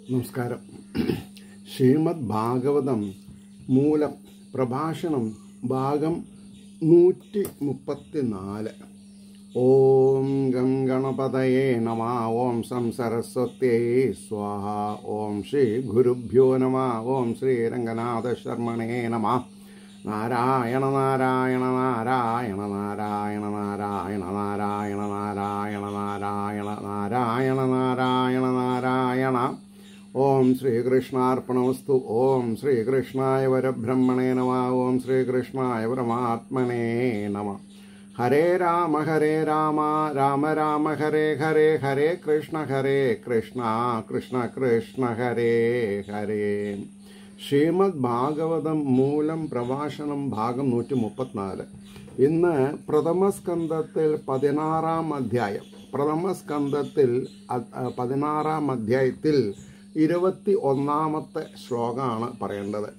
നമസ്കാരം ശ്രീമദ് ഭാഗവതം മൂലം പ്രഭാഷണം ഭാഗം നൂറ്റി മുപ്പത്തിനാല് ഓം ഗം ഗണപതയേ നമ ഓം സം സരസ്വത്യേ സ്വാഹ ഓം ശ്രീ ഗുരുഭ്യോ നമ ഓം ശ്രീ രംഗനാഥ ശർമ്മണേ നമ നാരായണ നാരായണ നാരായണ നാരായണ നാരായണ നാരായണ നാരായണ നാരായണ നാരായണ നാരായണ നാരായണ ഓം ശ്രീകൃഷ്ണാർപ്പണമസ്തു ഓം ശ്രീകൃഷ്ണായ പരബ്രഹ്മണേ നമ ഓം ശ്രീകൃഷ്ണായ പരമാത്മനേ നമ ഹരേ രാമ ഹരേ രാമ രാമ രാമ ഹരേ ഹരേ ഹരേ കൃഷ്ണ ഹരേ കൃഷ്ണ കൃഷ്ണ കൃഷ്ണ ഹരേ ഹരേ ശ്രീമദ് ഭാഗവതം മൂലം പ്രഭാഷണം ഭാഗം നൂറ്റി മുപ്പത്തിനാല് ഇന്ന് പ്രഥമസ്കന്ധത്തിൽ പതിനാറാം അധ്യായം പ്രഥമസ്കന്ധത്തിൽ അ- അ- പതിനാറാം അധ്യായത്തിൽ ഇരുപത്തി ഒന്നാമത്തെ ശ്ലോകമാണ് പറയേണ്ടത്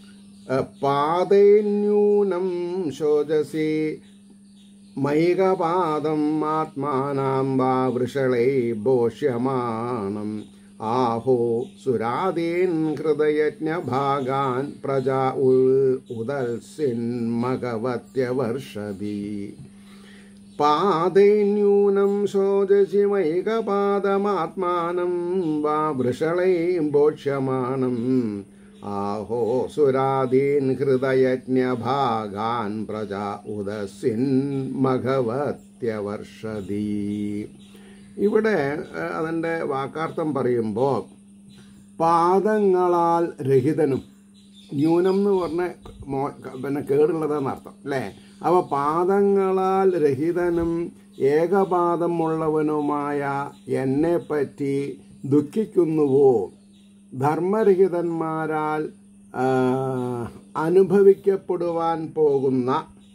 പാതന്യൂനം ശോചസി മൈകപാദം ആത്മാനാം വാ വൃഷളൈ ബോഷ്യമാണം ആഹോ സുരാദീൻ ഹൃദയജ്ഞഭാഗാൻ പ്രജാ ഉൽ ഉദൽസിന്മകവത്യവർഷതി പാതൈന്യൂനം ശോചസി മൈകപാദമാത്മാനം വാ വൃഷളൈ ബോക്ഷ്യമാണം ആഹോ സുരാദീൻ ഹൃദയജ്ഞഭാഗാൻ പ്രജാ ഉദസിന്മഘവത്യവർഷതി ഇവിടെ ഏഹ്, അതിൻ്റെ വാക്കാർത്ഥം പറയുമ്പോൾ പാദങ്ങളാൽ രഹിതനും ന്യൂനം എന്ന് പറഞ്ഞ മോ പിന്നെ കേടുള്ളതെന്ന് അർത്ഥം അല്ലേ അപ്പോൾ പാദങ്ങളാൽ രഹിതനും ഏകപാദമുള്ളവനുമായ എന്നെപ്പറ്റി ദുഃഖിക്കുന്നുവോ ധർമ്മരഹിതന്മാരാൽ ആ, അനുഭവിക്കപ്പെടുവാൻ പോകുന്ന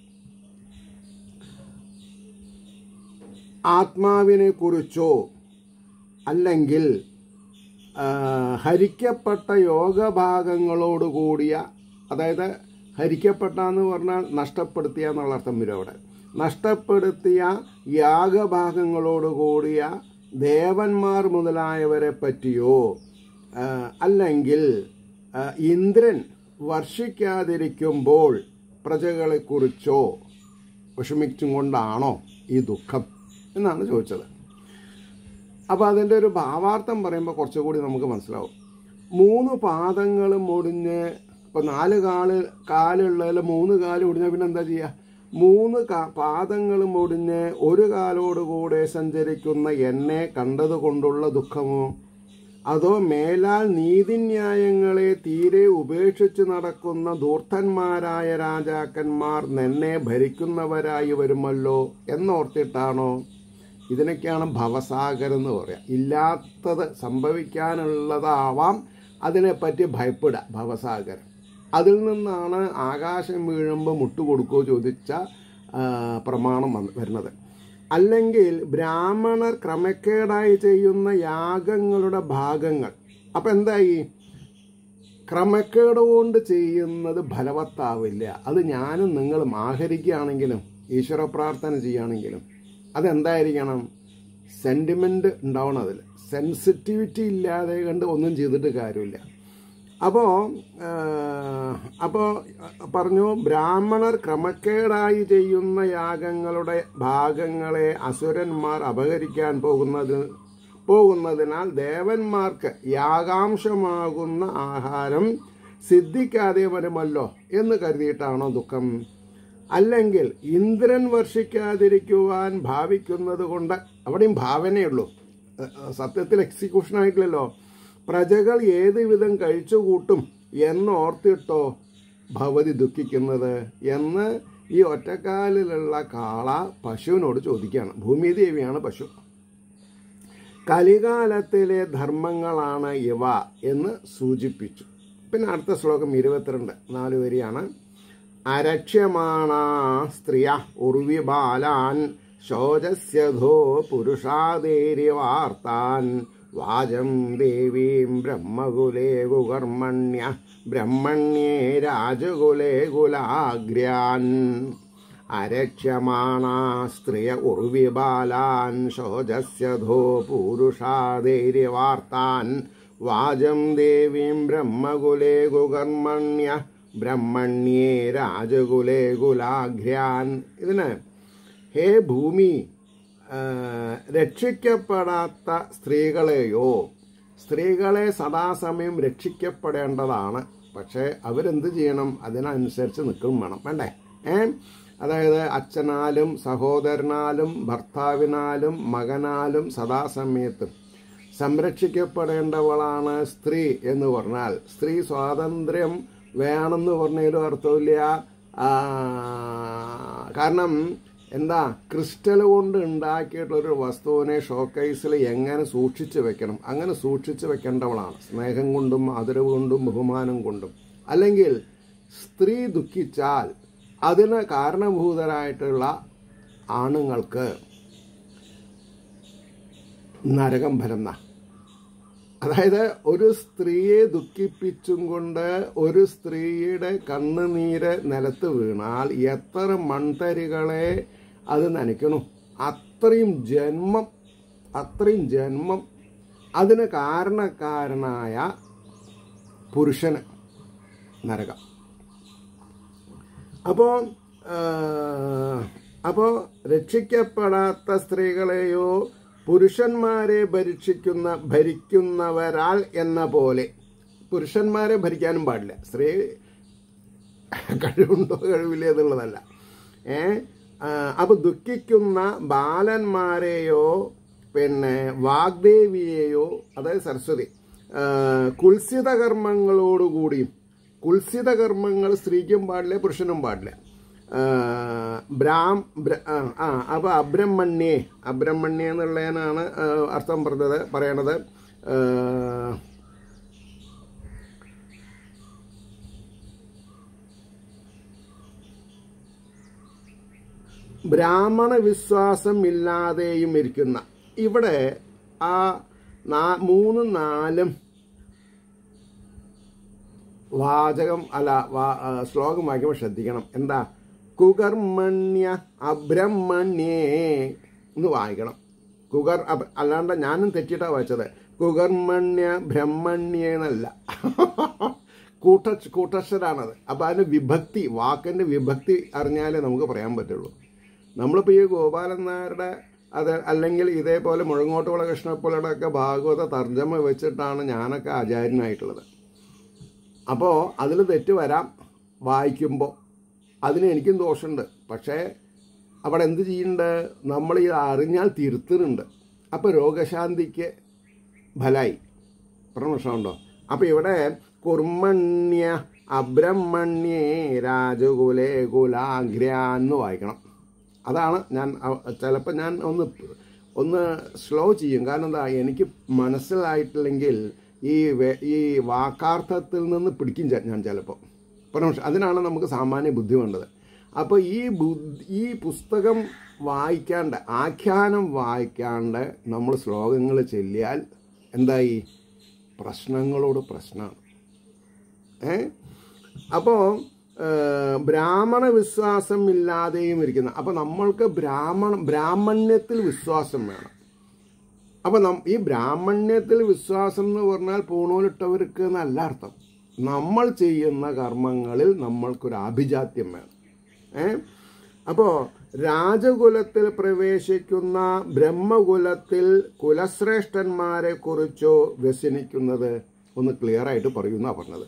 ആത്മാവിനെ കുറിച്ചോ അല്ലെങ്കിൽ ആ, ഹരിക്കപ്പെട്ട യോഗഭാഗങ്ങളോട് കൂടിയ അതായത് ഹരിക്കപ്പെട്ട എന്ന് പറഞ്ഞാൽ നഷ്ടപ്പെടുത്തിയ എന്നുള്ള അർത്ഥം വരും അവിടെ നഷ്ടപ്പെടുത്തിയ യാഗഭാഗങ്ങളോട് കൂടിയ ദേവന്മാർ മുതലായവരെ പറ്റിയോ ആ, അല്ലെങ്കിൽ ആ, ഇന്ദ്രൻ വർഷിക്കാതിരിക്കുമ്പോൾ പ്രജകളെക്കുറിച്ചോ വിഷമിച്ചും കൊണ്ടാണോ ഈ ദുഃഖം എന്നാണ് ചോദിച്ചത് അപ്പോൾ അതിൻ്റെ ഒരു ഭാവാർത്ഥം പറയുമ്പോൾ കുറച്ചുകൂടി നമുക്ക് മനസ്സിലാവും മൂന്ന് പാദങ്ങളും ഒടിഞ്ഞ് ഇപ്പോൾ നാല് കാല് കാലുള്ളതിൽ മൂന്ന് കാല് ഒടിഞ്ഞാൽ പിന്നെ എന്താ ചെയ്യുക മൂന്ന് കാ പാദങ്ങളും ഒടിഞ്ഞ് ഒരു കാലോടുകൂടെ സഞ്ചരിക്കുന്ന എന്നെ കണ്ടതുകൊണ്ടുള്ള ദുഃഖമോ അതോ മേലാൽ നീതിന്യായങ്ങളെ തീരെ ഉപേക്ഷിച്ച് നടക്കുന്ന ധൂർത്തന്മാരായ രാജാക്കന്മാർ നിന്നെ ഭരിക്കുന്നവരായി വരുമല്ലോ എന്നോർത്തിട്ടാണോ ഇതിനൊക്കെയാണ് ഭവസാഗരം എന്ന് പറയുക ഇല്ലാത്തത് സംഭവിക്കാനുള്ളതാവാം അതിനെപ്പറ്റി ഭയപ്പെടുക ഭവസാഗരം അതിൽ നിന്നാണ് ആകാശം വീഴുമ്പോൾ മുട്ടുകൊടുക്കുമോ ചോദിച്ച ആ, പ്രമാണം വന്ന് വരുന്നത് അല്ലെങ്കിൽ ബ്രാഹ്മണർ ക്രമക്കേടായി ചെയ്യുന്ന യാഗങ്ങളുടെ ഭാഗങ്ങൾ അപ്പം എന്തായി ക്രമക്കേട് കൊണ്ട് ചെയ്യുന്നത് ഫലവത്താവില്ല അത് ഞാനും നിങ്ങളും ആഹരിക്കുകയാണെങ്കിലും ഈശ്വര പ്രാർത്ഥന ചെയ്യുകയാണെങ്കിലും അതെന്തായിരിക്കണം സെൻറ്റിമെൻ്റ് ഉണ്ടാവണം അതിൽ സെൻസിറ്റിവിറ്റി ഇല്ലാതെ കണ്ട് ഒന്നും ചെയ്തിട്ട് കാര്യമില്ല അപ്പോൾ അപ്പോൾ പറഞ്ഞു ബ്രാഹ്മണർ ക്രമക്കേടായി ചെയ്യുന്ന യാഗങ്ങളുടെ ഭാഗങ്ങളെ അസുരന്മാർ അപഹരിക്കാൻ പോകുന്നത് പോകുന്നതിനാൽ ദേവന്മാർക്ക് യാഗാംശമാകുന്ന ആഹാരം സിദ്ധിക്കാതെ വരുമല്ലോ എന്ന് കരുതിയിട്ടാണോ ദുഃഖം അല്ലെങ്കിൽ ഇന്ദ്രൻ വർഷിക്കാതിരിക്കുവാൻ ഭാവിക്കുന്നത് കൊണ്ട് അവിടെയും ഭാവനയുള്ളൂ ഏ, ഏ, സത്യത്തിൽ എക്സിക്യൂഷൻ ആയിട്ടില്ലല്ലോ പ്രജകൾ ഏത് വിധം കഴിച്ചുകൂട്ടും എന്നോർത്തിട്ടോ ഭവതി ദുഃഖിക്കുന്നത് എന്ന് ഈ ഒറ്റക്കാലിലുള്ള കാള പശുവിനോട് ചോദിക്കുകയാണ് ഭൂമിദേവിയാണ് പശു കലികാലത്തിലെ ധർമ്മങ്ങളാണ് ഇവ എന്ന് സൂചിപ്പിച്ചു പിന്നെ അടുത്ത ശ്ലോകം ഇരുപത്തിരണ്ട് നാല് വരിയാണ് അരക്ഷ്യമാണ സ്ത്രിയ ഉർവിബാലാൻ ശോചസ്യധോ പുരുഷാദേരിവാർത്താൻ വാചം ദേവീം ബ്രഹ്മകുലേ കുകർമ്മണ്യ ബ്രഹ്മണ്യേ രാജകുലേ കുലാഗ്രാൻ അരക്ഷ്യമാണാ സ്ത്രിയ ഉർവിബാലാൻ ശോചസ്യധോ പൂരുഷാധൈര്യവാർത്താൻ വാചം ദേവീം ബ്രഹ്മകുലേ കുകർമ്മണ്യ ബ്രഹ്മണ്യേ രാജകുലേ കുലാഘ്രാൻ ഇതിന് ഹേ ഭൂമി ആ, രക്ഷിക്കപ്പെടാത്ത സ്ത്രീകളെയോ സ്ത്രീകളെ സദാസമയം രക്ഷിക്കപ്പെടേണ്ടതാണ് പക്ഷേ അവരെന്ത് ചെയ്യണം അതിനനുസരിച്ച് നിൽക്കും വേണം വേണ്ടേ ഏ അതായത് അച്ഛനാലും സഹോദരനാലും ഭർത്താവിനാലും മകനാലും സദാസമയത്തും സംരക്ഷിക്കപ്പെടേണ്ടവളാണ് സ്ത്രീ എന്ന് പറഞ്ഞാൽ സ്ത്രീ സ്വാതന്ത്ര്യം വേണമെന്ന് പറഞ്ഞതിലും അർത്ഥമില്ല ആ, കാരണം എന്താ ക്രിസ്റ്റൽ കൊണ്ട് ഉണ്ടാക്കിയിട്ടുള്ളൊരു വസ്തുവിനെ ഷോക്കേസിൽ എങ്ങനെ സൂക്ഷിച്ചു വെക്കണം അങ്ങനെ സൂക്ഷിച്ചു വെക്കേണ്ടവളാണ് സ്നേഹം കൊണ്ടും ആദരവ് കൊണ്ടും ബഹുമാനം കൊണ്ടും അല്ലെങ്കിൽ സ്ത്രീ ദുഃഖിച്ചാൽ അതിന് കാരണഭൂതരായിട്ടുള്ള ആണുങ്ങൾക്ക് നരകം ഫലം എന്നാ അതായത് ഒരു സ്ത്രീയെ ദുഃഖിപ്പിച്ചും കൊണ്ട് ഒരു സ്ത്രീയുടെ കണ്ണുനീര് നിലത്ത് വീണാൽ എത്ര മൺതരികളെ അത് നനയ്ക്കണു അത്രയും ജന്മം അത്രയും ജന്മം അതിന് കാരണക്കാരനായ പുരുഷന് നരകം അപ്പോൾ അപ്പോൾ രക്ഷിക്കപ്പെടാത്ത സ്ത്രീകളെയോ പുരുഷന്മാരെ ഭരിക്കുന്ന ഭരിക്കുന്നവരാൽ എന്ന പോലെ പുരുഷന്മാരെ ഭരിക്കാനും പാടില്ല സ്ത്രീ കഴിവുണ്ടോ കഴിവില്ല എന്നുള്ളതല്ല ഏ അപ്പോൾ ദുഃഖിക്കുന്ന ബാലന്മാരെയോ പിന്നെ വാഗ്ദേവിയെയോ അതായത് സരസ്വതി ആ, കുൽസിത കർമ്മങ്ങളോടുകൂടിയും കുൽസിത കർമ്മങ്ങൾ സ്ത്രീക്കും പാടില്ല പുരുഷനും പാടില്ല ആ, ബ്രാം ബ്ര- ആ, ആ അപ്പോൾ അബ്രഹ്മണ്യേ അബ്രഹ്മണ്യ എന്നുള്ളതിനാണ് ആ, അർത്ഥം പറഞ്ഞത് പറയണത് ആ, ബ്രാഹ്മണ വിശ്വാസം ഇല്ലാതെയും ഇരിക്കുന്ന ഇവിടെ ആ നാ- മൂന്നും നാലും വാചകം അല്ല വാ- ആ, ശ്ലോകം വായിക്കുമ്പോൾ ശ്രദ്ധിക്കണം എന്താ കുകർമ്മണ്യ അബ്രഹ്മണ്യേ എന്ന് വായിക്കണം കുകർ അബ് അല്ലാണ്ട് ഞാനും തെറ്റിയിട്ടാ വായിച്ചത് കുകർമ്മണ്യ ബ്രഹ്മണ്യ എന്നല്ല കൂട്ട കൂട്ടക്ഷരാണത് അപ്പം അതിന് വിഭക്തി വാക്കിൻ്റെ വിഭക്തി അറിഞ്ഞാലേ നമുക്ക് പറയാൻ പറ്റുള്ളൂ നമ്മളിപ്പോൾ ഈ ഗോപാലൻ നായരുടെ അത് അല്ലെങ്കിൽ ഇതേപോലെ മുഴങ്ങോട്ടുകുള കൃഷ്ണപ്പിള്ളയുടെ ഒക്കെ ഭാഗവത തർജ്ജമ വെച്ചിട്ടാണ് ഞാനൊക്കെ ആചാര്യനായിട്ടുള്ളത് അപ്പോൾ അതിൽ തെറ്റ് വരാം വായിക്കുമ്പോൾ അതിന് എനിക്കും ദോഷമുണ്ട് പക്ഷേ അവിടെ എന്ത് ചെയ്യുന്നുണ്ട് നമ്മൾ ഇത് അറിഞ്ഞാൽ തിരുത്തുന്നുണ്ട് അപ്പോൾ രോഗശാന്തിക്ക് ഫലായി പ്രശ്നമുണ്ടോ അപ്പോൾ ഇവിടെ കുർമ്മണ്യ അബ്രഹ്മണ്യേ രാജകുലേ കുലാഗ്ര എന്ന് വായിക്കണം അതാണ് ഞാൻ ചിലപ്പോൾ ഞാൻ ഒന്ന് ഒന്ന് സ്ലോ ചെയ്യും കാരണം എന്താ എനിക്ക് മനസ്സിലായിട്ടില്ലെങ്കിൽ ഈ വെ- ഈ വാക്കാർത്ഥത്തിൽ നിന്ന് പിടിക്കും ചെ- ഞാൻ ചിലപ്പോൾ പക്ഷേ അതിനാണ് നമുക്ക് സാമാന്യ ബുദ്ധി വേണ്ടത് അപ്പോൾ ഈ ബുദ്ധി ഈ പുസ്തകം വായിക്കാണ്ട് ആഖ്യാനം വായിക്കാണ്ട് നമ്മൾ ശ്ലോകങ്ങൾ ചൊല്ലിയാൽ എന്തായി പ്രശ്നങ്ങളോട് പ്രശ്നമാണ് ഏ അപ്പോൾ ബ്രാഹ്മണ വിശ്വാസം ഇല്ലാതെയും ഇരിക്കുന്ന അപ്പോൾ നമ്മൾക്ക് ബ്രാഹ്മണ ബ്രാഹ്മണ്യത്തിൽ വിശ്വാസം വേണം അപ്പോൾ നം ഈ ബ്രാഹ്മണ്യത്തിൽ വിശ്വാസം എന്ന് പറഞ്ഞാൽ പൂണൂലിട്ടവർക്ക് എന്നല്ല അർത്ഥം നമ്മൾ ചെയ്യുന്ന കർമ്മങ്ങളിൽ നമ്മൾക്കൊരു ആഭിജാത്യം വേണം ഏ അപ്പോൾ രാജകുലത്തിൽ പ്രവേശിക്കുന്ന ബ്രഹ്മകുലത്തിൽ കുലശ്രേഷ്ഠന്മാരെ കുറിച്ചോ വ്യസനിക്കുന്നത് ഒന്ന് ക്ലിയർ ആയിട്ട് പറയുന്ന പറഞ്ഞത്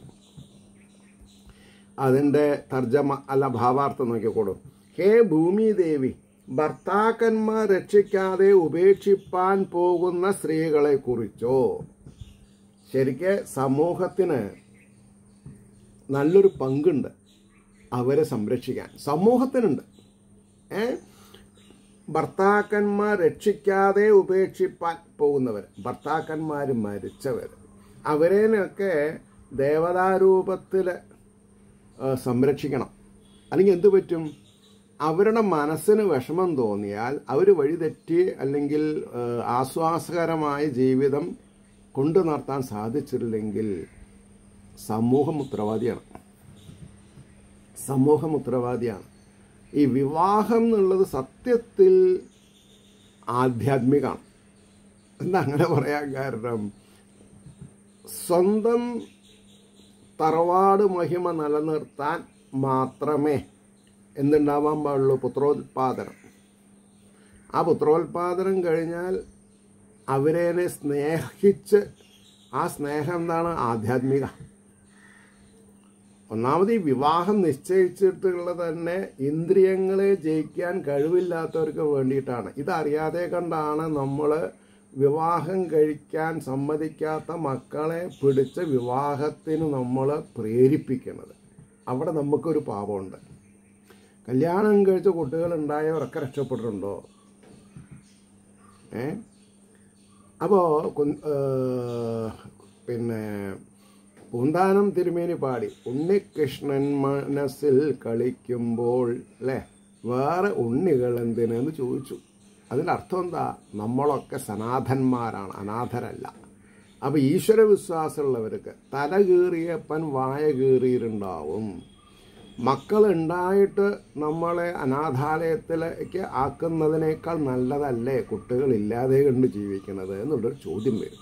അതിൻ്റെ തർജ്ജമ അല്ല ഭാവാർത്ഥം നോക്കിക്കോളൂ ഹേ ഭൂമി ദേവി ഭർത്താക്കന്മാർ രക്ഷിക്കാതെ ഉപേക്ഷിപ്പാൻ പോകുന്ന സ്ത്രീകളെ കുറിച്ചോ ശരിക്ക് സമൂഹത്തിന് നല്ലൊരു പങ്കുണ്ട് അവരെ സംരക്ഷിക്കാൻ സമൂഹത്തിനുണ്ട് ഏ ഭർത്താക്കന്മാർ രക്ഷിക്കാതെ ഉപേക്ഷിപ്പാൻ പോകുന്നവർ ഭർത്താക്കന്മാർ മരിച്ചവർ അവരേനൊക്കെ ദേവതാരൂപത്തിൽ സംരക്ഷിക്കണം അല്ലെങ്കിൽ എന്തു പറ്റും അവരുടെ മനസ്സിന് വിഷമം തോന്നിയാൽ അവർ വഴിതെറ്റി അല്ലെങ്കിൽ ആ, ആശ്വാസകരമായ ജീവിതം കൊണ്ടു നടത്താൻ സാധിച്ചില്ലെങ്കിൽ സമൂഹം ഉത്തരവാദിയാണ് സമൂഹം ഉത്തരവാദിയാണ് ഈ വിവാഹം എന്നുള്ളത് സത്യത്തിൽ ആധ്യാത്മികമാണ് എന്താ അങ്ങനെ പറയാൻ കാരണം സ്വന്തം തറവാട് മഹിമ നിലനിർത്താൻ മാത്രമേ എന്തുണ്ടാവാൻ പാടുള്ളൂ പുത്രോത്പാദനം ആ പുത്രോത്പാദനം കഴിഞ്ഞാൽ അവരെ സ്നേഹിച്ച് ആ സ്നേഹം എന്താണ് ആധ്യാത്മിക ഒന്നാമത് ഈ വിവാഹം നിശ്ചയിച്ചിട്ടുള്ളത് തന്നെ ഇന്ദ്രിയങ്ങളെ ജയിക്കാൻ കഴിവില്ലാത്തവർക്ക് വേണ്ടിയിട്ടാണ് ഇതറിയാതെ കണ്ടാണ് നമ്മൾ വിവാഹം കഴിക്കാൻ സമ്മതിക്കാത്ത മക്കളെ പിടിച്ച് വിവാഹത്തിന് നമ്മൾ പ്രേരിപ്പിക്കുന്നത് അവിടെ നമുക്കൊരു പാപമുണ്ട് കല്യാണം കഴിച്ച കുട്ടികളുണ്ടായവരൊക്കെ രക്ഷപ്പെട്ടിട്ടുണ്ടോ ഏ അപ്പോൾ പിന്നെ പൂന്താനം തിരുമേനി പാടി ഉണ്ണികൃഷ്ണൻ മനസ്സിൽ കളിക്കുമ്പോൾ അല്ലേ വേറെ ഉണ്ണികൾ എന്തിനെന്ന് ചോദിച്ചു അതിൻ്റെ അർത്ഥം എന്താ നമ്മളൊക്കെ സനാഥന്മാരാണ് അനാഥരല്ല അപ്പോൾ ഈശ്വര വിശ്വാസമുള്ളവർക്ക് തല കീറിയപ്പൻ വായ കീറിയിട്ടുണ്ടാവും മക്കളുണ്ടായിട്ട് നമ്മളെ അനാഥാലയത്തിലേക്ക് ആക്കുന്നതിനേക്കാൾ നല്ലതല്ലേ കുട്ടികളില്ലാതെ കണ്ട് ജീവിക്കുന്നത് എന്നുള്ളൊരു ചോദ്യം വരും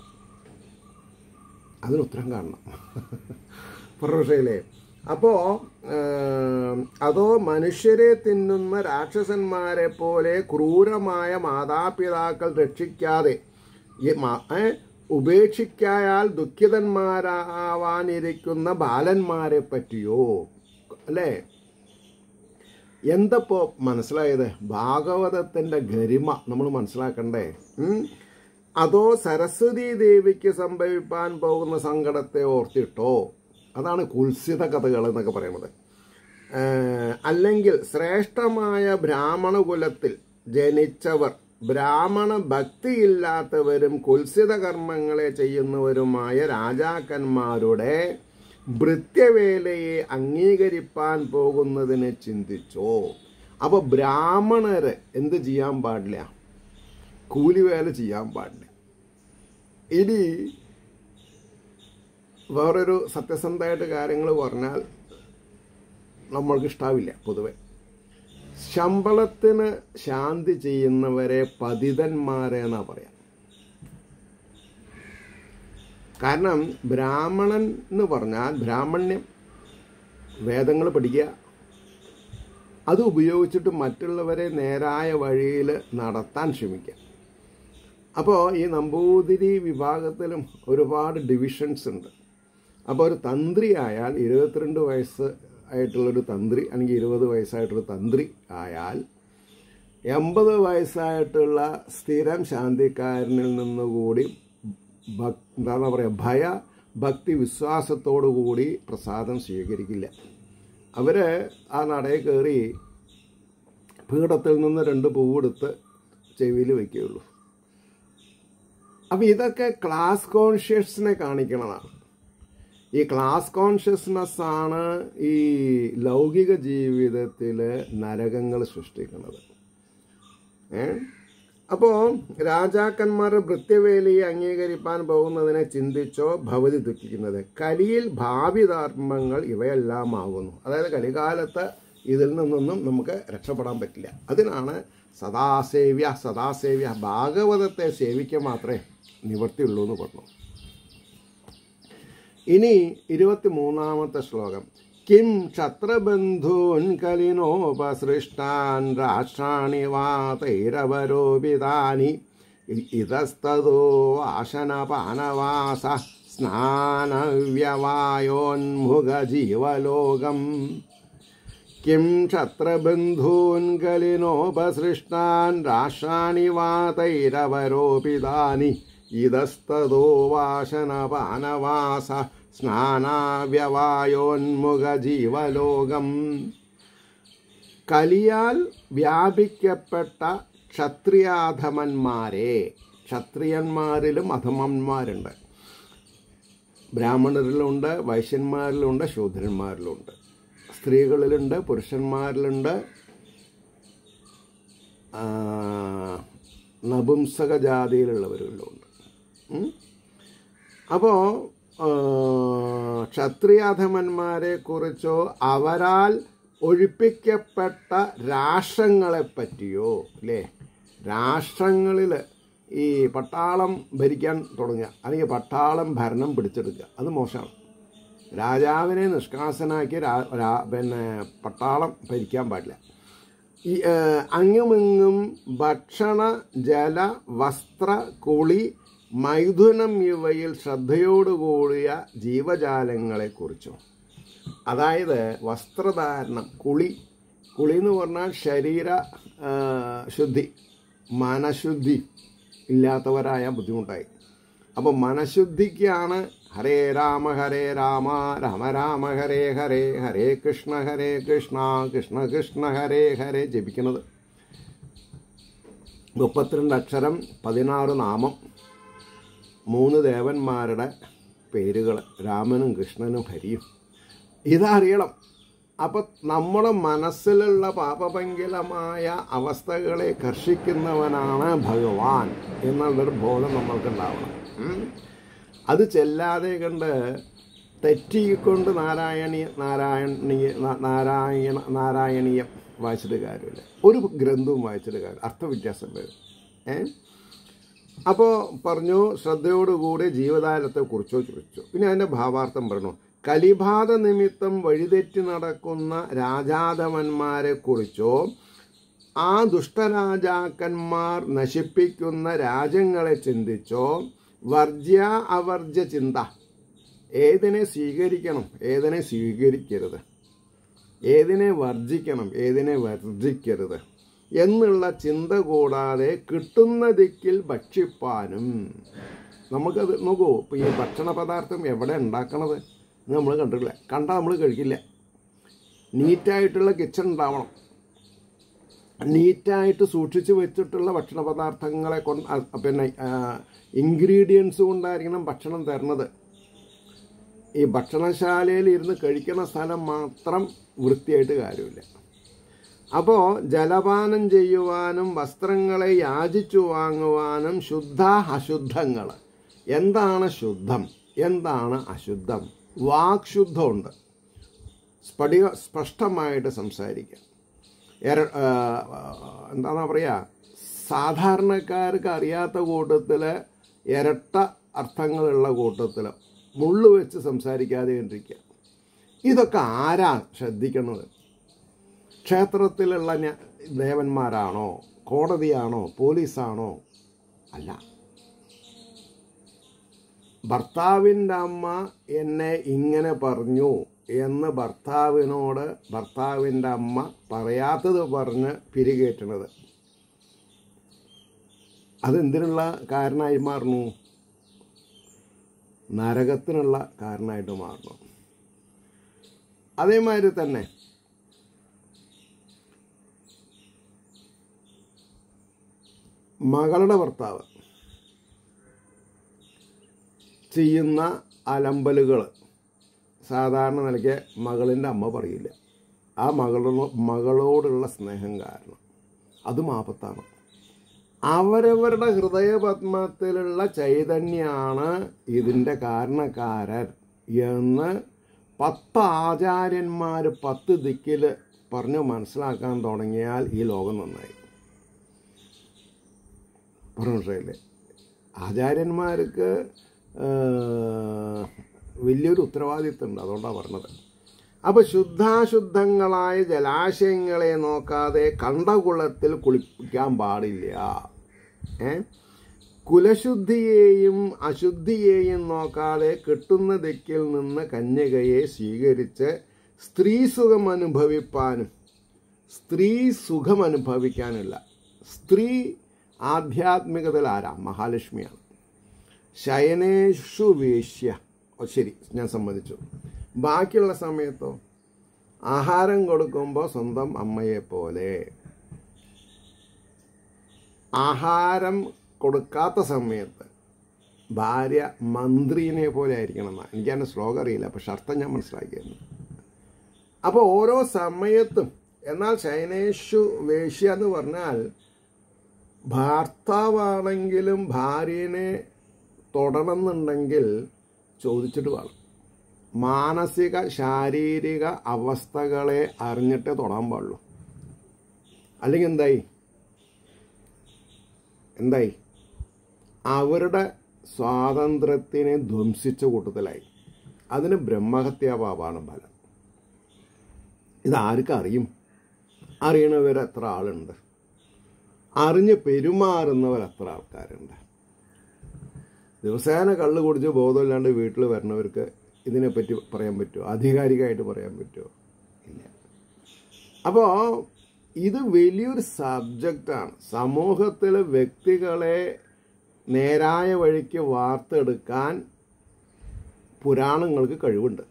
അതിന് ഉത്തരം കാണണം പ്രൊഫഷയിലെ അപ്പോൾ അതോ മനുഷ്യരെ തിന്നുന്ന രാക്ഷസന്മാരെ പോലെ ക്രൂരമായ മാതാപിതാക്കൾ രക്ഷിക്കാതെ ഈ മാ- ഏ, ഉപേക്ഷിക്കായാൽ ദുഃഖിതന്മാരാവാനിരിക്കുന്ന ബാലന്മാരെ പറ്റിയോ അല്ലേ എന്തപ്പോ മനസ്സിലായത് ഭാഗവതത്തിന്റെ ഗരിമ നമ്മൾ മനസ്സിലാക്കണ്ടേ ഉം? അതോ സരസ്വതി ദേവിക്ക് സംഭവിപ്പാൻ പോകുന്ന സങ്കടത്തെ ഓർത്തിട്ടോ അതാണ് കുൽസിത കഥകൾ എന്നൊക്കെ പറയുന്നത് ഏഹ്, അല്ലെങ്കിൽ ശ്രേഷ്ഠമായ ബ്രാഹ്മണ കുലത്തിൽ ജനിച്ചവർ ബ്രാഹ്മണ ഭക്തിയില്ലാത്തവരും കുൽസിത കർമ്മങ്ങളെ ചെയ്യുന്നവരുമായ രാജാക്കന്മാരുടെ ഭൃത്യവേലയെ അംഗീകരിപ്പാൻ പോകുന്നതിനെ ചിന്തിച്ചോ അപ്പോൾ ബ്രാഹ്മണര് എന്ത് ചെയ്യാൻ പാടില്ല കൂലിവേല ചെയ്യാൻ പാടില്ല ഇനി വേറൊരു സത്യസന്ധമായിട്ട് കാര്യങ്ങൾ പറഞ്ഞാൽ നമ്മൾക്ക് ഇഷ്ടാവില്ല പൊതുവെ ശമ്പളത്തിന് ശാന്തി ചെയ്യുന്നവരെ പതിതന്മാരെ എന്നാ പറയാം കാരണം ബ്രാഹ്മണൻ എന്ന് പറഞ്ഞാൽ ബ്രാഹ്മണ്യം വേദങ്ങൾ പഠിക്കുക അത് ഉപയോഗിച്ചിട്ട് മറ്റുള്ളവരെ നേരായ വഴിയിൽ നടത്താൻ ശ്രമിക്കുക അപ്പോൾ ഈ നമ്പൂതിരി വിഭാഗത്തിലും ഒരുപാട് ഡിവിഷൻസ് ഉണ്ട് അപ്പോൾ ഒരു തന്ത്രി ആയാൽ ഇരുപത്തിരണ്ട് വയസ്സ് ആയിട്ടുള്ളൊരു തന്ത്രി അല്ലെങ്കിൽ ഇരുപത് വയസ്സായിട്ടുള്ള തന്ത്രി ആയാൽ എൺപത് വയസ്സായിട്ടുള്ള സ്ഥിരം ശാന്തിക്കാരനിൽ നിന്നുകൂടി ഭക് എന്താ പറയുക ഭയ ഭക്തി വിശ്വാസത്തോടു കൂടി പ്രസാദം സ്വീകരിക്കില്ല അവർ ആ നടയിൽ കയറി പീഠത്തിൽ നിന്ന് രണ്ട് പൂവെടുത്ത് ചെവിയിൽ വയ്ക്കുകയുള്ളൂ അപ്പം ഇതൊക്കെ ക്ലാസ് കോൺഷ്യസിനെ കാണിക്കണതാണ് ഈ ക്ലാസ് കോൺഷ്യസ്നെസ് ആണ് ഈ ലൗകിക ജീവിതത്തിൽ നരകങ്ങൾ സൃഷ്ടിക്കുന്നത് ഏ അപ്പോൾ രാജാക്കന്മാർ ഭൃത്യവേലിയെ അംഗീകരിപ്പാൻ പോകുന്നതിനെ ചിന്തിച്ചോ ഭവതി ദുഃഖിക്കുന്നത് കലിയിൽ ഭാവി ധർമ്മങ്ങൾ ഇവയെല്ലാം ആകുന്നു അതായത് കലികാലത്ത് ഇതിൽ നിന്നൊന്നും നമുക്ക് രക്ഷപ്പെടാൻ പറ്റില്ല അതിനാണ് സദാസേവ്യ സദാസേവ്യ ഭാഗവതത്തെ സേവിക്കാൻ മാത്രമേ നിവർത്തിയുള്ളൂ എന്ന് പറഞ്ഞു ഇനി ഇരുപത്തി മൂന്നാമത്തെ ശ്ലോകം കിം ക്ഷത്രബന്ധൂൻ കലിനോപസൃഷ്ടാൻ രാഷ്ട്രാണി വാ തൈരവരോപിതാനി ഇതസ്തോ വാശനപാനവാസ സ്നാനവ്യവായോന്മുഖജീവലോകം കിം ക്ഷത്രബന്ധൂൻ കലിനോപസൃഷ്ടാൻ രാഷ്ട്രാണി വാ തൈരവരോപിതാനി ഇതസ്തോ വാശനപാനവാസ സ്നാനാവ്യവായോന്മുഖജീവലോകം കലിയാൽ വ്യാപിക്കപ്പെട്ട ക്ഷത്രിയാധമന്മാരെ ക്ഷത്രിയന്മാരിലും അധമന്മാരുണ്ട് ബ്രാഹ്മണരിലുണ്ട് വൈശ്യന്മാരിലുണ്ട് ശൂദ്രന്മാരിലുണ്ട് സ്ത്രീകളിലുണ്ട് പുരുഷന്മാരിലുണ്ട് ആ, നപുംസക ജാതിയിലുള്ളവരിലുണ്ട് ഉം. അപ്പോൾ ക്ഷത്രിയാധമന്മാരെ കുറിച്ചോ അവരാൽ ഒഴിപ്പിക്കപ്പെട്ട രാഷ്ട്രങ്ങളെ പറ്റിയോ അല്ലേ രാഷ്ട്രങ്ങളിൽ ഈ പട്ടാളം ഭരിക്കാൻ തുടങ്ങുക അല്ലെങ്കിൽ പട്ടാളം ഭരണം പിടിച്ചെടുക്കുക അത് മോശമാണ് രാജാവിനെ നിഷ്കാസനാക്കി രാ- രാ- പിന്നെ പട്ടാളം ഭരിക്കാൻ പാടില്ല ഈ ആ, അങ്ങുമിങ്ങും ഭക്ഷണ ജല വസ്ത്ര കുളി മൈഥുനം ഇവയിൽ ശ്രദ്ധയോടുകൂടിയ ജീവജാലങ്ങളെക്കുറിച്ചും അതായത് വസ്ത്രധാരണം കുളി കുളി എന്ന് പറഞ്ഞാൽ ശരീര ആ, ശുദ്ധി മനഃശുദ്ധി ഇല്ലാത്തവരായ ബുദ്ധിമുട്ടായി അപ്പോൾ മനഃശുദ്ധിക്കാണ് ഹരേ രാമ ഹരേ രാമ രാമ രാമ ഹരേ ഹരേ ഹരേ കൃഷ്ണ ഹരേ കൃഷ്ണ കൃഷ്ണ കൃഷ്ണ ഹരേ ഹരേ ജപിക്കുന്നത് മുപ്പത്തിരണ്ട് അക്ഷരം പതിനാറ് നാമം മൂന്ന് ദേവന്മാരുടെ പേരുകൾ രാമനും കൃഷ്ണനും ഹരിയും ഇതറിയണം അപ്പം നമ്മുടെ മനസ്സിലുള്ള പാപഭംഗിലമായ അവസ്ഥകളെ കർഷിക്കുന്നവനാണ് ഭഗവാൻ എന്നുള്ളൊരു ബോധം നമ്മൾക്കുണ്ടാവണം ഉം. അത് ചെല്ലാതെ കണ്ട് തെറ്റിക്കൊണ്ട് നാരായണീയ നാരായണീയ നാ- നാരായണ നാരായണീയം വായിച്ചിട്ട് കാര്യമില്ല ഒരു ഗ്രന്ഥവും വായിച്ചിട്ട് കാര്യം അർത്ഥവ്യത്യാസം വരും ഏ അപ്പോൾ പറഞ്ഞു ശ്രദ്ധയോടുകൂടി ജീവതാരത്തെക്കുറിച്ചോ ചോദിച്ചു പിന്നെ അതിൻ്റെ ഭാവാർത്ഥം പറഞ്ഞു കലിബാധ നിമിത്തം വഴിതെറ്റി നടക്കുന്ന രാജാധവന്മാരെ കുറിച്ചോ ആ ദുഷ്ടരാജാക്കന്മാർ നശിപ്പിക്കുന്ന രാജ്യങ്ങളെ ചിന്തിച്ചോ വർജ്യ അവർജ്യ ചിന്ത ഏതിനെ സ്വീകരിക്കണം ഏതിനെ സ്വീകരിക്കരുത് ഏതിനെ വർജിക്കണം ഏതിനെ വർജിക്കരുത് എന്നുള്ള ചിന്ത കൂടാതെ കിട്ടുന്ന ദിക്കിൽ ഭക്ഷിപ്പാനും നമുക്കത് നോക്കൂ ഇപ്പോൾ ഈ ഭക്ഷണ പദാർത്ഥം എവിടെ ഉണ്ടാക്കണത് എന്ന് നമ്മൾ കണ്ടിട്ടില്ല കണ്ടാൽ നമ്മൾ കഴിക്കില്ല നീറ്റായിട്ടുള്ള കിച്ചൺ ഉണ്ടാവണം നീറ്റായിട്ട് സൂക്ഷിച്ച് വെച്ചിട്ടുള്ള ഭക്ഷണ പദാർത്ഥങ്ങളെ കൊണ്ട് അ- പിന്നെ ഇൻഗ്രീഡിയൻസ് കൊണ്ടായിരിക്കണം ഭക്ഷണം തരുന്നത് ഈ ഭക്ഷണശാലയിൽ ഇരുന്ന് കഴിക്കുന്ന സ്ഥലം മാത്രം വൃത്തിയായിട്ട് കാര്യമില്ല അപ്പോൾ ജലപാനം ചെയ്യുവാനും വസ്ത്രങ്ങളെ യാചിച്ചു വാങ്ങുവാനും ശുദ്ധ അശുദ്ധങ്ങൾ എന്താണ് ശുദ്ധം എന്താണ് അശുദ്ധം വാക്ശുദ്ധമുണ്ട് സ്ഫടിക സ്പഷ്ടമായിട്ട് സംസാരിക്കാം എര ആ, എന്താണെന്നാ പറയുക സാധാരണക്കാർക്ക് അറിയാത്ത കൂട്ടത്തിൽ ഇരട്ട അർത്ഥങ്ങളുള്ള കൂട്ടത്തിൽ മുള്ളു വെച്ച് സംസാരിക്കാതെ കണ്ടിരിക്കുക ഇതൊക്കെ ആരാ ശ്രദ്ധിക്കുന്നത് ക്ഷേത്രത്തിലുള്ള ന്യ- ദേവന്മാരാണോ കോടതിയാണോ പോലീസാണോ അല്ല ഭർത്താവിൻ്റെ അമ്മ എന്നെ ഇങ്ങനെ പറഞ്ഞു എന്ന് ഭർത്താവിനോട് ഭർത്താവിൻ്റെ അമ്മ പറയാത്തത് പറഞ്ഞ് പിരികേറ്റണത് അതെന്തിനുള്ള കാരണമായി മാറുന്നു നരകത്തിനുള്ള കാരണമായിട്ട് മാറണം അതേമാതിരി തന്നെ മകളുടെ ഭർത്താവ് ചെയ്യുന്ന അലമ്പലുകൾ സാധാരണ നിലയ്ക്ക് മകളിൻ്റെ അമ്മ പറയില്ല ആ മകളോ മകളോടുള്ള സ്നേഹം കാരണം അതും ആപത്താണ് അവരവരുടെ ഹൃദയപത്മത്തിലുള്ള ചൈതന്യമാണ് ഇതിൻ്റെ കാരണക്കാരൻ എന്ന് പത്ത് ആചാര്യന്മാർ പത്ത് ദിക്കിൽ പറഞ്ഞു മനസ്സിലാക്കാൻ തുടങ്ങിയാൽ ഈ ലോകം നന്നായി പറഞ്ഞു മനസ്സിലായില്ലേ ആചാര്യന്മാർക്ക് ആ, വലിയൊരു ഉത്തരവാദിത്വമുണ്ട് അതുകൊണ്ടാണ് പറഞ്ഞത് അപ്പോൾ ശുദ്ധാശുദ്ധങ്ങളായ ജലാശയങ്ങളെ നോക്കാതെ കണ്ടകുളത്തിൽ കുളിപ്പിക്കാൻ പാടില്ല ഏ കുലശുദ്ധിയെയും അശുദ്ധിയെയും നോക്കാതെ കിട്ടുന്ന ദിക്കിൽ നിന്ന് കന്യകയെ സ്വീകരിച്ച് സ്ത്രീ സുഖം അനുഭവിപ്പാനും സ്ത്രീ സുഖം അനുഭവിക്കാനില്ല സ്ത്രീ ആധ്യാത്മികതയിൽ ആരാ മഹാലക്ഷ്മിയാണ് ശയനേഷു വേശ്യ ഓ ശരി ഞാൻ സമ്മതിച്ചു ബാക്കിയുള്ള സമയത്തോ ആഹാരം കൊടുക്കുമ്പോൾ സ്വന്തം അമ്മയെ പോലെ ആഹാരം കൊടുക്കാത്ത സമയത്ത് ഭാര്യ മന്ത്രിനെ പോലെ ആയിരിക്കണം എന്നാ എനിക്ക് അതിൻ്റെ ശ്ലോകം അറിയില്ല പക്ഷെ അർത്ഥം ഞാൻ മനസ്സിലാക്കിയിരുന്നു അപ്പോൾ ഓരോ സമയത്തും എന്നാൽ ശൈനേഷു വേശ്യ എന്ന് പറഞ്ഞാൽ ഭർത്താവാണെങ്കിലും ഭാര്യനെ തൊടണമെന്നുണ്ടെങ്കിൽ ചോദിച്ചിട്ട് വേണം മാനസിക ശാരീരിക അവസ്ഥകളെ അറിഞ്ഞിട്ടേ തൊടാൻ പാടുള്ളൂ അല്ലെങ്കിൽ എന്തായി എന്തായി അവരുടെ സ്വാതന്ത്ര്യത്തിനെ ധ്വംസിച്ച കൂട്ടത്തിലായി അതിന് ബ്രഹ്മഹത്യാപാപാണ് ഫലം ഇതാർക്കും അറിയും അറിയണവർ എത്ര ആളുണ്ട് അറിഞ്ഞ് പെരുമാറുന്നവർ എത്ര ആൾക്കാരുണ്ട് ദിവസേന കള്ള് കുടിച്ച് ബോധമില്ലാണ്ട് വീട്ടിൽ വരുന്നവർക്ക് ഇതിനെപ്പറ്റി പറയാൻ പറ്റുമോ ആധികാരികമായിട്ട് പറയാൻ പറ്റുമോ ഇല്ല അപ്പോൾ ഇത് വലിയൊരു സബ്ജക്റ്റാണ് സമൂഹത്തിലെ വ്യക്തികളെ നേരായ വഴിക്ക് വാർത്തെടുക്കാൻ പുരാണങ്ങൾക്ക് കഴിവുണ്ട്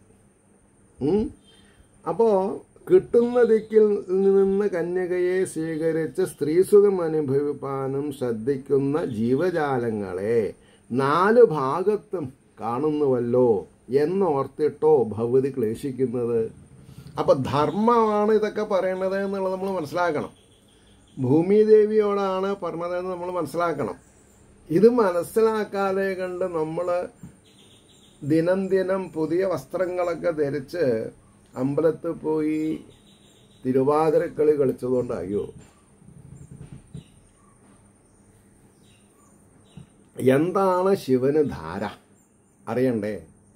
അപ്പോൾ കിട്ടുന്ന ദിക്കിൽ നിന്ന് കന്യകയെ സ്വീകരിച്ച് സ്ത്രീസുഖം അനുഭവിപ്പാനും ശ്രദ്ധിക്കുന്ന ജീവജാലങ്ങളെ നാല് ഭാഗത്തും കാണുന്നുവല്ലോ എന്നോർത്തിട്ടോ ഭഗവതി ക്ലേശിക്കുന്നത് അപ്പൊ ധർമ്മമാണ് ഇതൊക്കെ പറയണത് എന്നുള്ളത് നമ്മൾ മനസ്സിലാക്കണം ഭൂമിദേവിയോടാണ് പറഞ്ഞതെന്ന് നമ്മൾ മനസ്സിലാക്കണം ഇത് മനസ്സിലാക്കാതെ കണ്ട് നമ്മൾ ദിനം ദിനം പുതിയ വസ്ത്രങ്ങളൊക്കെ ധരിച്ച് അമ്പലത്തിൽ പോയി തിരുവാതിരക്കളി കളിച്ചതുകൊണ്ടായോ എന്താണ് ശിവന് ധാര അറിയണ്ടേ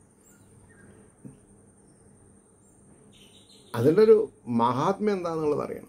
അതിൻ്റെ ഒരു മഹാത്മ്യം എന്താണെന്നുള്ളത് അറിയണം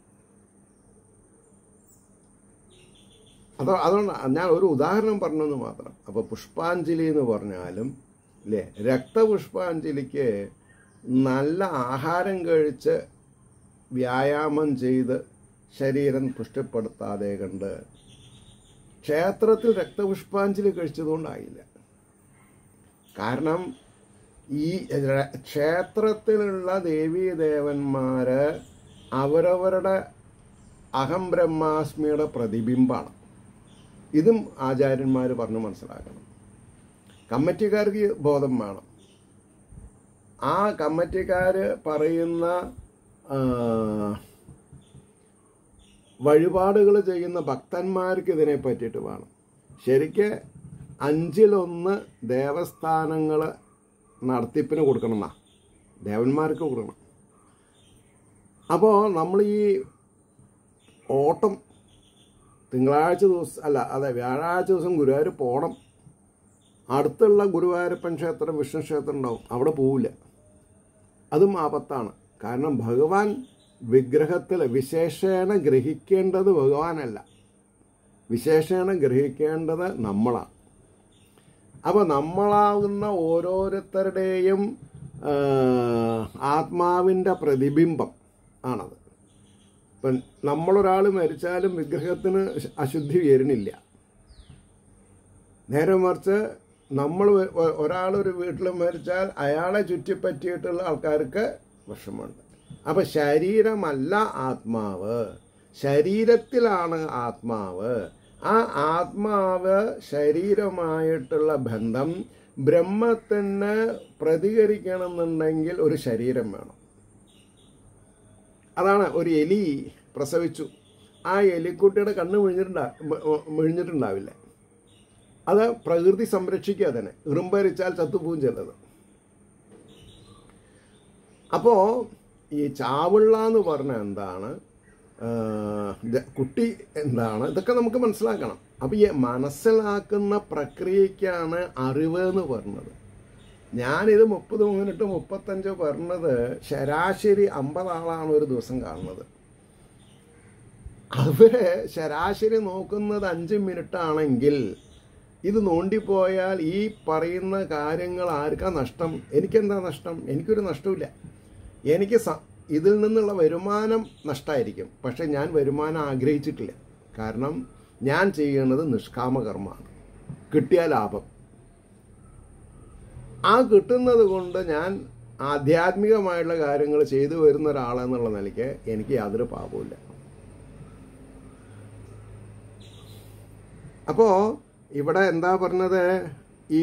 അതോ അതുകൊണ്ട് ഞാൻ ഒരു ഉദാഹരണം പറഞ്ഞെന്ന് മാത്രം അപ്പോൾ പുഷ്പാഞ്ജലി എന്ന് പറഞ്ഞാലും അല്ലേ രക്തപുഷ്പാഞ്ജലിക്ക് നല്ല ആഹാരം കഴിച്ച് വ്യായാമം ചെയ്ത് ശരീരം പുഷ്ടിപ്പെടുത്താതെ കണ്ട് ക്ഷേത്രത്തിൽ രക്തപുഷ്പാഞ്ജലി കഴിച്ചതുകൊണ്ടായില്ല കാരണം ഈ ക്ഷേത്രത്തിലുള്ള ദേവീദേവന്മാര് അവരവരുടെ അഹം ബ്രഹ്മാസ്മിയുടെ പ്രതിബിംബാണ് ഇതും ആചാര്യന്മാർ പറഞ്ഞ് മനസ്സിലാക്കണം കമ്മിറ്റിക്കാർക്ക് ബോധം വേണം ആ കമ്മിറ്റിക്കാർ പറയുന്ന വഴിപാടുകൾ ചെയ്യുന്ന ഭക്തന്മാർക്ക് ഇതിനെ പറ്റിയിട്ട് വേണം ശരിക്ക് അഞ്ചിലൊന്ന് ദേവസ്ഥാനങ്ങൾ നടത്തിപ്പിന് കൊടുക്കണം എന്നാ ദേവന്മാർക്ക് കൊടുക്കണം അപ്പോൾ നമ്മൾ ഈ ഓട്ടം തിങ്കളാഴ്ച ദിവസം അല്ല അതെ വ്യാഴാഴ്ച ദിവസം ഗുരുവായൂർ പോകണം അടുത്തുള്ള ഗുരുവായൂരപ്പൻ ക്ഷേത്രം വിഷ്ണു ക്ഷേത്രം ഉണ്ടാവും അവിടെ പോവില്ല അതും ആപത്താണ് കാരണം ഭഗവാൻ വിഗ്രഹത്തിൽ വിശേഷേണ ഗ്രഹിക്കേണ്ടത് ഭഗവാനല്ല വിശേഷേണ ഗ്രഹിക്കേണ്ടത് നമ്മളാണ് അപ്പോൾ നമ്മളാകുന്ന ഓരോരുത്തരുടെയും ആത്മാവിൻ്റെ പ്രതിബിംബം ആണത് ഇപ്പം നമ്മളൊരാൾ മരിച്ചാലും വിഗ്രഹത്തിന് അശുദ്ധി വരുന്നില്ല നേരെ മറിച്ച് നമ്മൾ ഒരാളൊരു വീട്ടിൽ മരിച്ചാൽ അയാളെ ചുറ്റിപ്പറ്റിയിട്ടുള്ള ആൾക്കാർക്ക് വിഷമമുണ്ട് അപ്പം ശരീരമല്ല ആത്മാവ് ശരീരത്തിലാണ് ആത്മാവ് ആ ആത്മാവ് ശരീരമായിട്ടുള്ള ബന്ധം ബ്രഹ്മത്തിന് പ്രതികരിക്കണമെന്നുണ്ടെങ്കിൽ ഒരു ശരീരം വേണം അതാണ് ഒരു എലി പ്രസവിച്ചു ആ എലിക്കുട്ടിയുടെ കണ്ണ് മിഴിഞ്ഞിട്ടുണ്ടാ മിഴിഞ്ഞിട്ടുണ്ടാവില്ല അത് പ്രകൃതി സംരക്ഷിക്കുക തന്നെ ഇറുമ്പരിച്ചാൽ ചത്തുപോവും ചിലത് അപ്പോൾ ഈ ചാവുള്ള എന്ന് പറഞ്ഞാൽ എന്താണ് കുട്ടി എന്താണ് ഇതൊക്കെ നമുക്ക് മനസ്സിലാക്കണം അപ്പോൾ ഈ മനസ്സിലാക്കുന്ന പ്രക്രിയയ്ക്കാണ് അറിവ് എന്ന് പറഞ്ഞത് ഞാനിത് മുപ്പത് മിനിറ്റ് മുപ്പത്തഞ്ച് പറഞ്ഞത് ശരാശരി അമ്പത് ആളാണ് ഒരു ദിവസം കാണുന്നത് അവര് ശരാശരി നോക്കുന്നത് അഞ്ച് മിനിറ്റ് ആണെങ്കിൽ ഇത് നോണ്ടിപ്പോയാൽ ഈ പറയുന്ന കാര്യങ്ങൾ ആർക്കാ നഷ്ടം എനിക്കെന്താ നഷ്ടം എനിക്കൊരു നഷ്ടമില്ല എനിക്ക് ഇതിൽ നിന്നുള്ള വരുമാനം നഷ്ടമായിരിക്കും പക്ഷെ ഞാൻ വരുമാനം ആഗ്രഹിച്ചിട്ടില്ല കാരണം ഞാൻ ചെയ്യുന്നത് നിഷ്കാമകർമ്മമാണ് കിട്ടിയ ലാഭം ആ കിട്ടുന്നത് കൊണ്ട് ഞാൻ ആധ്യാത്മികമായിട്ടുള്ള കാര്യങ്ങൾ ചെയ്തു വരുന്ന ഒരാളെന്നുള്ള നിലയ്ക്ക് എനിക്ക് യാതൊരു പാപമില്ല അപ്പോൾ ഇവിടെ എന്താ പറഞ്ഞത് ഈ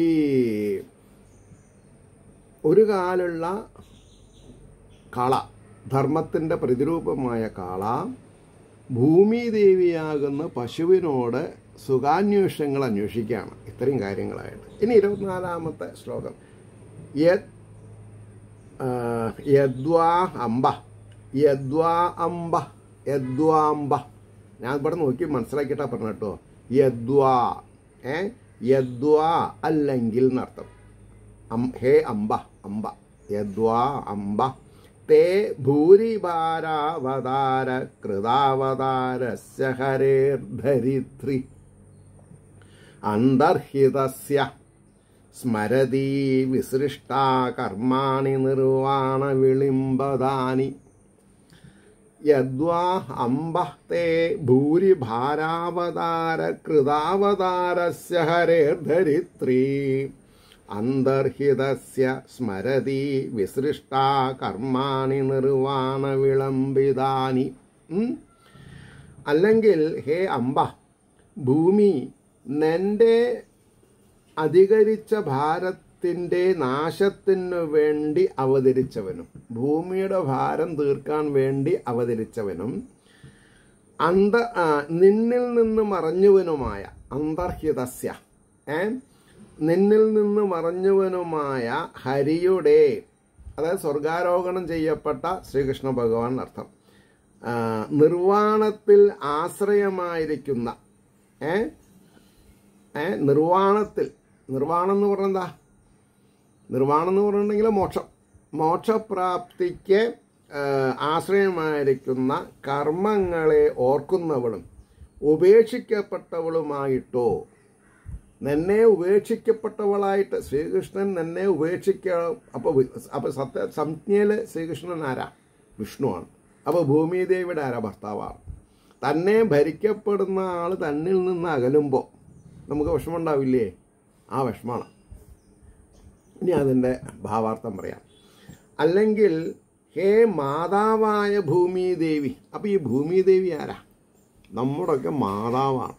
ഒരു കാലുള്ള കള ധർമ്മത്തിൻ്റെ പ്രതിരൂപമായ കാള ഭൂമിദേവിയാകുന്ന പശുവിനോട് സുഖാന്വേഷങ്ങൾ അന്വേഷിക്കുകയാണ് ഇത്രയും കാര്യങ്ങളായിട്ട് ഇനി ഇരുപത്തിനാലാമത്തെ ശ്ലോകം യത് യദ്വാ അമ്പ യദ്വാ അമ്പ യദ്വാംബ ഞാൻ ഇവിടെ നോക്കി മനസ്സിലാക്കിയിട്ടാ പറഞ്ഞ കേട്ടോ യദ്വാ ഏ യദ്വാ അല്ലെങ്കിൽ എന്നർത്ഥം അം- ഹേ അംബ അംബ യദ്വാ അംബ തേ ഭൂരിഭാരാവതാര കൃതാവതാരസ്യ ഹരേർധരിത്രി അന്തർഹിതസ്യ സ്മരതി വിസൃഷ്ടാ കർമാണി നിർവാണ വിളിംബദാനി യദ്വാ അംബ തേ ഭൂരിഭാരാവതാര കൃതാവതാരസ്യ ഹരേർധരിത്രീ അന്തർഹിതസ്യ സ്മരതി വിസൃഷ്ടാ കർമാണി നിർവാണ വിളംബിതാനി ഉം? അല്ലെങ്കിൽ ഹേ അംബ ഭൂമി നിന്റെ അധികരിച്ച ഭാരത്തിൻ്റെ നാശത്തിനു വേണ്ടി അവതരിച്ചവനും ഭൂമിയുടെ ഭാരം തീർക്കാൻ വേണ്ടി അവതരിച്ചവനും അന്ത ആ, നിന്നിൽ നിന്ന് മറഞ്ഞുവനുമായ അന്തർഹിതസ്യ ഏ നിന്നിൽ നിന്ന് മറഞ്ഞുവനുമായ ഹരിയുടെ അതായത് സ്വർഗാരോഹണം ചെയ്യപ്പെട്ട ശ്രീകൃഷ്ണ ഭഗവാൻ എന്നർത്ഥം ആ, നിർവാണത്തിൽ ആശ്രയമായിരിക്കുന്ന ഏ ഏ നിർവാണത്തിൽ നിർവാണം എന്ന് പറഞ്ഞാൽ എന്താ നിർവാണം എന്ന് പറഞ്ഞിട്ടുണ്ടെങ്കിൽ മോക്ഷം മോക്ഷപ്രാപ്തിക്ക് ആ, ആശ്രയമായിരിക്കുന്ന കർമ്മങ്ങളെ ഓർക്കുന്നവളും ഉപേക്ഷിക്കപ്പെട്ടവളുമായിട്ടോ നിന്നെ ഉപേക്ഷിക്കപ്പെട്ടവളായിട്ട് ശ്രീകൃഷ്ണൻ നിന്നെ ഉപേക്ഷിക്ക അപ്പോൾ അപ്പോൾ സത്യ സംജ്ഞയിൽ ശ്രീകൃഷ്ണൻ ആരാ വിഷ്ണുവാണ് അപ്പോൾ ഭൂമിദേവിയുടെ ആരാ ഭർത്താവാണ് തന്നെ ഭരിക്കപ്പെടുന്ന ആൾ തന്നിൽ നിന്ന് അകലുമ്പോൾ നമുക്ക് വിഷമമുണ്ടാവില്ലേ ആ വിഷമാണ് ഇനി അതിൻ്റെ ഭാവാർത്ഥം പറയാം അല്ലെങ്കിൽ ഹേ മാതാവായ ഭൂമിദേവി അപ്പോൾ ഈ ഭൂമിദേവി ആരാ നമ്മുടെയൊക്കെ മാതാവാണ്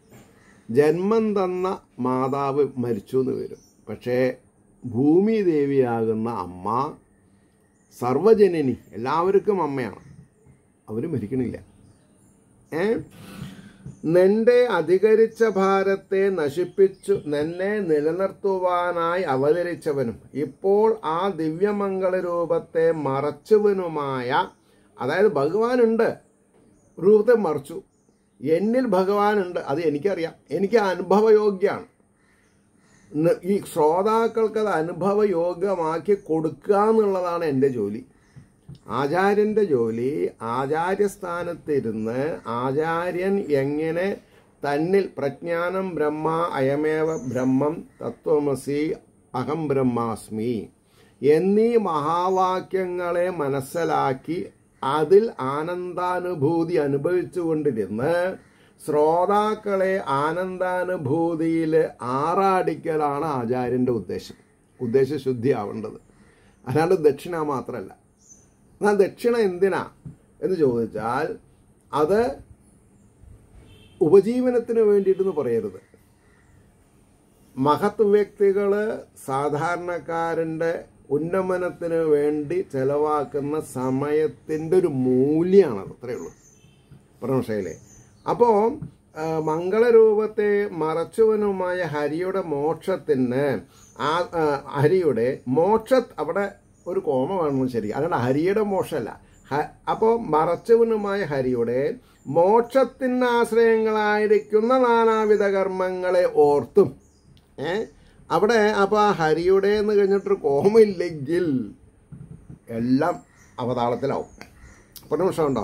ജന്മം തന്ന മാതാവ് മരിച്ചു എന്ന് വരും പക്ഷേ ഭൂമിദേവിയാകുന്ന അമ്മ സർവജനനി എല്ലാവർക്കും അമ്മയാണ് അവർ മരിക്കണില്ല ഏ നിന്റെ അധികരിച്ച ഭാരത്തെ നശിപ്പിച്ചു നിന്നെ നിലനിർത്തുവാനായി അവതരിച്ചവനും ഇപ്പോൾ ആ ദിവ്യമംഗള രൂപത്തെ മറച്ചവനുമായ അതായത് ഭഗവാനുണ്ട് രൂപത്തെ മറച്ചു എന്നിൽ ഭഗവാനുണ്ട് അത് എനിക്കറിയാം എനിക്ക് അനുഭവയോഗ്യമാണ് ന- ഈ ശ്രോതാക്കൾക്ക് അത് അനുഭവയോഗ്യമാക്കി കൊടുക്കുക എന്നുള്ളതാണ് എൻ്റെ ജോലി ആചാര്യൻ്റെ ജോലി ആചാര്യസ്ഥാനത്തിരുന്ന് ആചാര്യൻ എങ്ങനെ തന്നിൽ പ്രജ്ഞാനം ബ്രഹ്മ അയമേവ ബ്രഹ്മം തത്വമസി അഹം ബ്രഹ്മാസ്മി എന്നീ മഹാവാക്യങ്ങളെ മനസ്സിലാക്കി അതിൽ ആനന്ദാനുഭൂതി അനുഭവിച്ചുകൊണ്ടിരുന്ന് ശ്രോതാക്കളെ ആനന്ദാനുഭൂതിയിൽ ആറാടിക്കലാണ് ആചാര്യൻ്റെ ഉദ്ദേശം ഉദ്ദേശശുദ്ധി ആവേണ്ടത് അല്ലാണ്ട് ദക്ഷിണ മാത്രമല്ല എന്നാൽ ദക്ഷിണ എന്തിനാ എന്ന് ചോദിച്ചാൽ അത് ഉപജീവനത്തിന് വേണ്ടിയിട്ടെന്ന് പറയരുത് മഹത് വ്യക്തികൾ സാധാരണക്കാരൻ്റെ ഉന്നമനത്തിന് വേണ്ടി ചെലവാക്കുന്ന സമയത്തിൻ്റെ ഒരു മൂല്യമാണത് അത്രയേ ഉള്ളൂ പ്രമശയിലെ അപ്പോൾ മംഗളരൂപത്തെ മറച്ചുവനുമായ ഹരിയുടെ മോക്ഷത്തിന് ആ ആ, ഹരിയുടെ മോക്ഷ അവിടെ ഒരു കോമ വേണമെന്ന് ശരി അല്ലാണ്ട് ഹരിയുടെ മോക്ഷമല്ല ഹ- അപ്പോൾ മറച്ചവനുമായ ഹരിയുടെ മോക്ഷത്തിന് ആശ്രയങ്ങളായിരിക്കുന്ന നാനാവിധ കർമ്മങ്ങളെ ഓർത്തും ഏ അവിടെ അപ്പോൾ ആ ഹരിയുടെ എന്ന് കഴിഞ്ഞിട്ടൊരു കോമില്ലെങ്കിൽ എല്ലാം അവതാളത്തിലാവും ഒരു നിമിഷം ഉണ്ടോ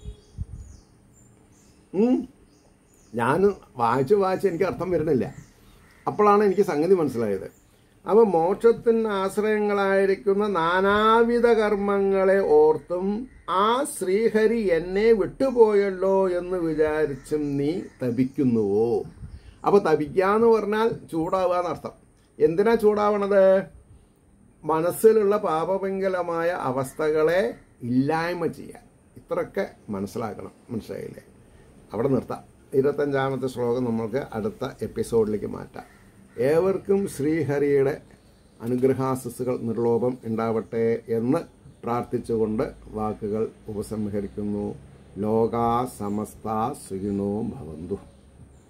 ഞാൻ വായിച്ച് വായിച്ച് എനിക്ക് അർത്ഥം വരുന്നില്ല അപ്പോഴാണ് എനിക്ക് സംഗതി മനസ്സിലായത് അപ്പോൾ മോക്ഷത്തിന് ആശ്രയങ്ങളായിരിക്കുന്ന നാനാവിധ കർമ്മങ്ങളെ ഓർത്തും ആ ശ്രീഹരി എന്നെ വിട്ടുപോയല്ലോ എന്ന് വിചാരിച്ചും നീ തപിക്കുന്നുവോ അപ്പോൾ തപിക്കാന്ന് പറഞ്ഞാൽ ചൂടാവുക എന്നർത്ഥം എന്തിനാ ചൂടാവണത് മനസ്സിലുള്ള പാപപിങ്കലമായ അവസ്ഥകളെ ഇല്ലായ്മ ചെയ്യാൻ ഇത്രയൊക്കെ മനസ്സിലാക്കണം മനസ്സിലായില്ലേ അവിടെ നിർത്താം ഇരുപത്തഞ്ചാമത്തെ ശ്ലോകം നമ്മൾക്ക് അടുത്ത എപ്പിസോഡിലേക്ക് മാറ്റാം ഏവർക്കും ശ്രീഹരിയുടെ അനുഗ്രഹാശസ്സുകൾ നിർലോഭം ഉണ്ടാവട്ടെ എന്ന് പ്രാർത്ഥിച്ചുകൊണ്ട് വാക്കുകൾ ഉപസംഹരിക്കുന്നു ലോകാ സമസ്ത സുഖിനോ ഭവന്തു